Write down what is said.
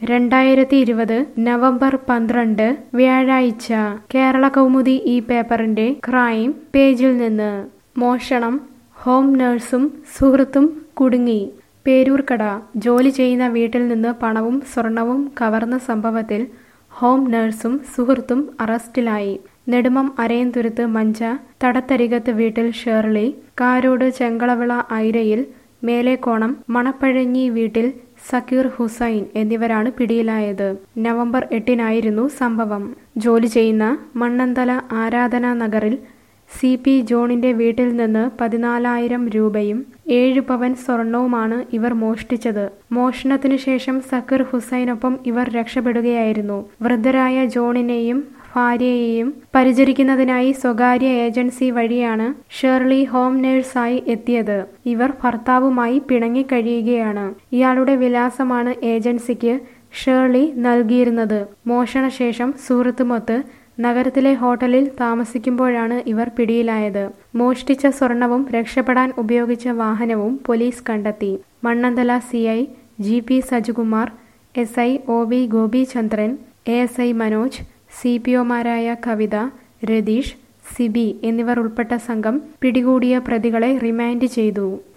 രണ്ടായിരത്തി ഇരുപത് നവംബർ പന്ത്രണ്ട് വ്യാഴാഴ്ച കേരള കൗമുദി ഈ പേപ്പറിന്റെ ക്രൈം പേജിൽ നിന്ന് മോഷണം ഹോം നഴ്സും സുഹൃത്തും കുടുങ്ങി പേരൂർക്കട ജോലി ചെയ്യുന്ന വീട്ടിൽ നിന്ന് പണവും സ്വർണവും കവർന്ന സംഭവത്തിൽ ഹോം നഴ്സും സുഹൃത്തും അറസ്റ്റിലായി നെടുമം അരയന്തുരുത്ത് മഞ്ച തടത്തരികത്ത് വീട്ടിൽ ഷേർലി കാരോട് ചെങ്കളവിള ഐരയിൽ മേലേക്കോണം മണപ്പഴഞ്ഞി വീട്ടിൽ സക്കീർ ഹുസൈൻ എന്നിവരാണ് പിടിയിലായത് നവംബർ എട്ടിനായിരുന്നു സംഭവം ജോലി ചെയ്യുന്ന മണ്ണന്തല ആരാധനാ നഗറിൽ സി പി ജോണിന്റെ വീട്ടിൽ നിന്ന് പതിനാലായിരം രൂപയും ഏഴ് പവൻ സ്വർണവുമാണ് ഇവർ മോഷ്ടിച്ചത് മോഷണത്തിനു ശേഷം സക്കീർ ഹുസൈനൊപ്പം ഇവർ രക്ഷപ്പെടുകയായിരുന്നു വൃദ്ധരായ ജോണിനെയും ഭാര്യയെയും പരിചരിക്കുന്നതിനായി സ്വകാര്യ ഏജൻസി വഴിയാണ് ഷേർലി ഹോം നേഴ്സായി എത്തിയത് ഇവർ ഭർത്താവുമായി പിണങ്ങിക്കഴിയുകയാണ് ഇയാളുടെ വിലാസമാണ് ഏജൻസിക്ക് ഷേർലി നൽകിയിരുന്നത് മോഷണശേഷം സുഹൃത്തുമൊത്ത് നഗരത്തിലെ ഹോട്ടലിൽ താമസിക്കുമ്പോഴാണ് ഇവർ പിടിയിലായത് മോഷ്ടിച്ച സ്വർണവും രക്ഷപ്പെടാൻ ഉപയോഗിച്ച വാഹനവും പോലീസ് കണ്ടെത്തി Mannanthala C I G P Sajikumar S I O V Gopichandran A S I Manoj C P ഒമാരായ കവിത രതീഷ് സിബി എന്നിവർ ഉൾപ്പെട്ട സംഘം പിടികൂടിയ പ്രതികളെ റിമാൻഡ് ചെയ്തു